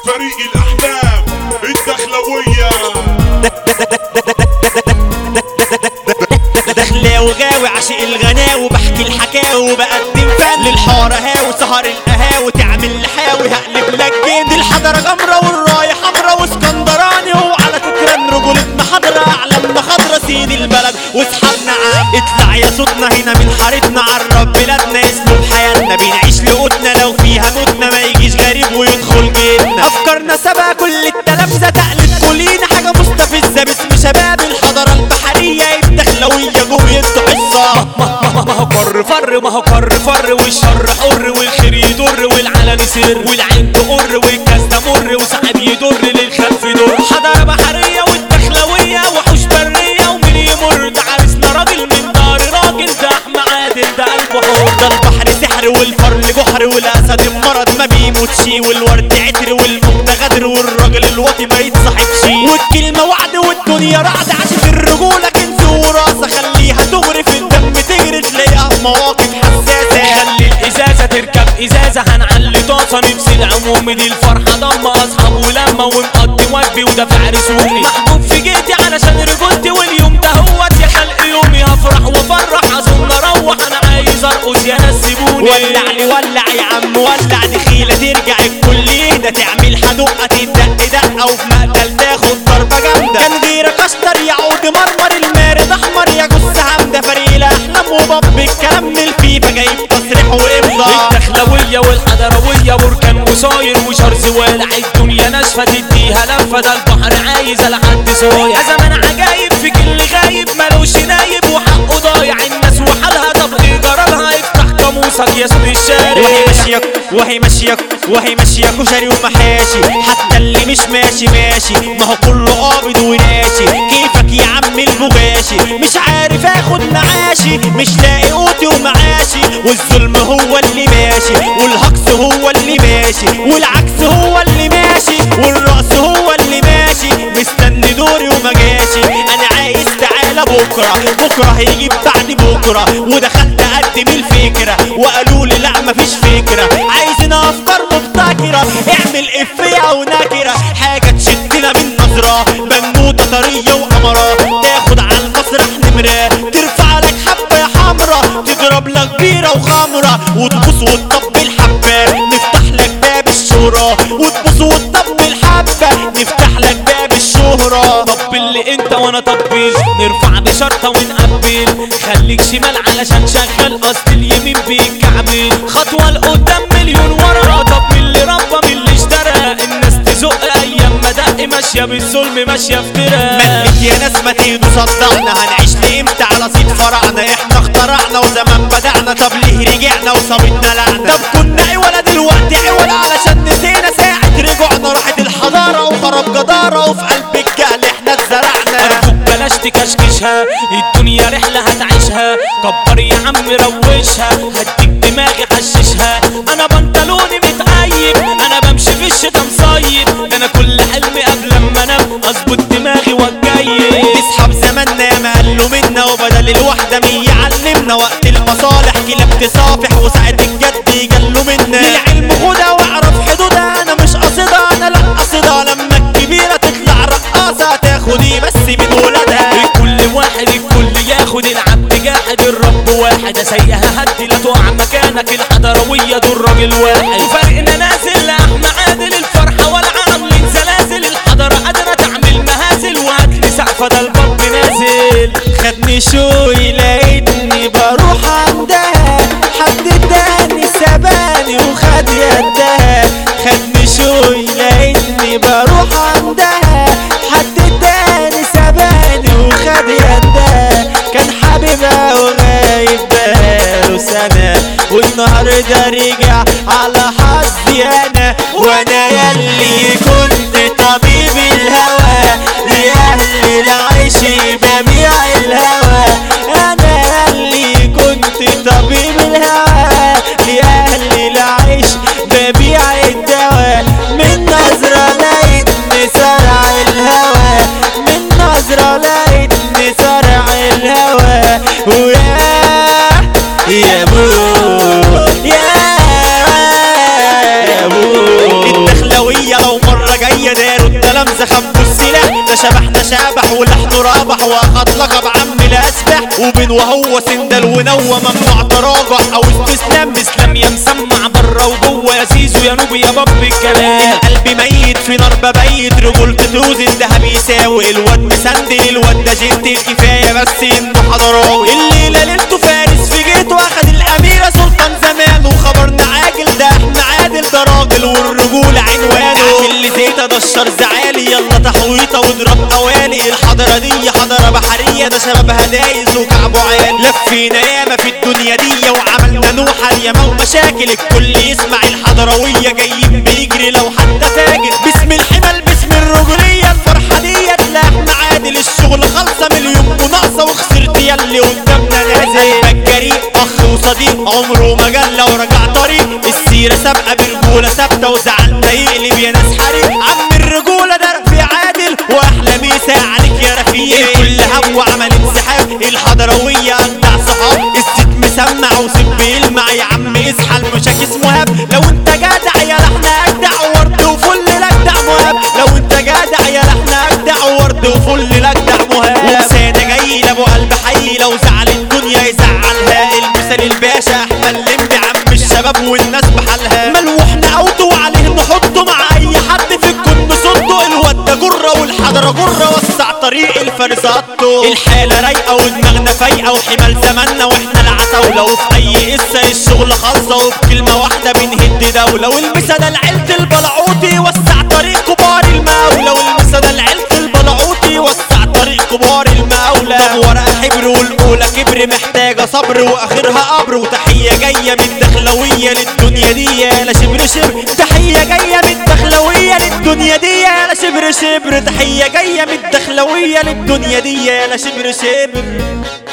فريق الاحلام الدخلويه دخلاوي غاوي عاشق الغناوي بحكي الحكاوي وبقدم فن للحارة هاوي سهر القهاوي تعمل لحاوي هقلب لك جن الحضرة غمرة والراية حمرا واسكندراني وعلى فكرة رجولتنا حضرة أعلامنا خضرة سيد البلد واصحابنا عام اطلع يا صوتنا هنا من حارتنا عرب بلادنا اسلوب حياتنا بنعيش لقوتنا لو فيها موتنا ما يجيش غريب ويدخل جيبنا أفكارنا سبق كل التلامذة تقلد كلنا حاجة مستفزة باسم شباب الحضارة البحرية الدخلوية جوه يفتح الصاع ما هو قر فر ما هو قر فر والشر حر والخير يضر والعلن سر والعين تقر والكاس تمر وساعات يضر للخلف يضر حضارة بحرية والدخلوية وحوش برية ومين يمر ده عريسنا راجل من دار راجل ده احمى عادل ده قلبه حر ده البحر سحر والفرل جحر والاسد المرض ما بيموتش والورد عطر والموت غدر والراجل الواطي ما يتصاحبش والكلمه وعد والدنيا رعد عاشت الرجوله كنز وراسه خليها تغرف الدم تجري تلاقيها في مواقف حساسه خلي الازازه تركب ازازه هنعلي طاسه نفسي العموم دي الفرحه ضم اصحاب ولما ونقضي وجبي ودافع رسومي محبوب في جيتي علشان رجولتي واليوم ده هوت يا خلق يومي هفرح وافرح اظن اروح انا عايز ارقص يا ناس سيبوني ولع لي ولع يا عم ولع دخيله ترجع الكليه ده تعمل حدقه تدق دقه وفي مقتل تاخد ضربه جامده كان غيرك اشطر يعود مرمر المارد احمر يا جث همده فريق الاحلام وباب الكلام من الفيفا جايب تصريح وامضاء الدخلوية والحضروية بركان وصاير وشرز والع الدنيا ناشفة تديها لفة ده البحر عايز لحد صايع يا زمان عجايب في كل غايب ملوش نايب وحقه ضايع الناس وحالها طب ايه جرالها افتح قاموسك يا سود الشارع وهي ماشية وهي ماشية وهي ماشية كشري ومحاشي حتى اللي مش ماشي ماشي ما هو كله قابض وناشي كيفك يا عم البغاشي مش عارف اخد معاشي مش لاقي قوتي ومعاشي والظلم هو اللي ماشي والهجص هو اللي ماشي والعكس هو اللي ماشي والرأس هو اللي ماشي مستني دوري وما جاشي انا عايز تعالى بكره بكره هيجي بعد بكره ودخلت اقدم الفكره وقالوا لي لا مفيش فكره عايزنا افكار مبتكره اعمل افيه او نكره حاجه تشدنا من نظره بنوته طريه وقمره تاخد على المسرح نمره ترفع لك حبه يا حمرا تضرب لك بيره وخمره وتبوس وتطبل حبه نفتح لك باب الشهره وتبوس وتطبل حبه نفتح لك باب الشهره طبل لي انت وانا طبل نرفع بشرطة ونقبل خليك شمال علشان شغال قصد اليمين بيكعبل خطوة لقدام مليون ورا طب من اللي ربى من اللي اشترى الناس تزق ايام ما دق ماشية بالظلم ماشية افتراء ملك يا ناس ما تهدوا صدعنا هنعيش لامتى على صيد فرعنا احنا اخترعنا وزمان بدعنا طب ليه رجعنا وصابتنا لعنة طب كنا عولا دلوقتي عولا علشان نسينا ساعة رجوعنا راحت الحضارة وخرب جدارة وفي قلب الجهل احنا اتزرعنا ارجوك بلاش تكشكشها الدنيا رحلة هتعيشها كبر يا عم روشها هديك دماغي حششها انا بنطلوني متقيب انا بمشي في الشتا مصيب انا كل حلمي قبل ما انام اظبط دماغي والجيب اصحاب زماننا يا ما قالوا منا وبدل الوحدة مية علمنا وقت المصالح كلاب تصافح وساعة الجد يجلوا منا للعلم خدها واعرف حدودها انا مش قصدها انا لا قصدها لما الكبيرة تطلع رقاصة تاخدي بس من ولادها الكل واحد الكل ياخد العبد جاحد الرب واحد اسيها هدي لا تقع مكانك الحضروية دول راجل واحد وفرقنا نازل لاحمى عادل الفرحة والعاملين زلازل الحضرة قادرة تعمل مهازل وهاتلي سقفة ده الباب نازل خدني شوي لقيتني بروح عندها حد اداني خبوا السلاح ده شبحنا شابح ولحنه رابح واخد لقب عم الاسبح وبين وهو سندل ونوى ممنوع تراجع او استسلام اسلام يا مسمع بره وجوه يا سيزو يا نوبي يا باب الكلام القلب ميت في نار ببيت رجولته توزن دهب يساوي الواد مسندل الواد ده جنتل كفايه بس انه حضراوي الليله ليلته فارس في جيته واخد الاميره سلطان زمان وخبرنا عاجل ده احنا عادل ده راجل والرجوله عنوانه اللي زيته ده الشر زعالي يلا تحويطه واضرب قوالي الحضره دي حضره بحريه ده شبابها دايز وكعبه عالي لفينا ياما في الدنيا دي وعملنا نوحه الياما ومشاكل الكل يسمع الحضرويه جايين بيجري لو حتى فاجر باسم الحمل باسم الرجوليه الفرحه ديت لا احنا عادل الشغل خالصه مليون وناقصه وخسرت ياللي قدامنا نازل قلبك جريء اخ وصديق عمره ما جال لو رجع طريق السيره سابقه برجوله ثابته وزعلنا يقلب يا ناس حريق عم الرجوله ده رفيع عادل واحلى ميسا عليك يا رفيق الكل هو عمل انسحاب الحضرويه اجدع صحاب الست مسمع وسب يلمع يا عم اصحى المشاكس مهاب لو انت جدع يا لحنا اجدع ورد وفل الاجدع مهاب لو انت جدع يا لحنا اجدع ورد وفل الاجدع مهاب وسادة جاي لابو قلب حي لو زعل الدنيا يزعلها المثال الباشا احمد لمبي عم الشباب والناس بحالها ملوحنا اوتو وعليه نحطه مع اي حد في الكون نصده الواد ده جره والحضره جره وسع طريق الفرزاتو الحاله رايقه ودماغنا فايقه وحمال زماننا واحنا العتاوله وفي اي قصه الشغل خالصه وبكلمه واحده بنهد دوله والمسا ده لعيله البلعوطي وسع طريق كبار المولى والمسا ده لعيله البلعوطي وسع طريق كبار المولى طب ورقه حبر والاولى كبر محتاجه صبر واخرها قبر وتحيه جايه من الدخلويه للدنيا دي يا شبر شبر تحيه جايه من الدخلويه للدنيا دي يا شبر شبر تحيه جايه من الدخلويه للدنيا دي يا شبر شبر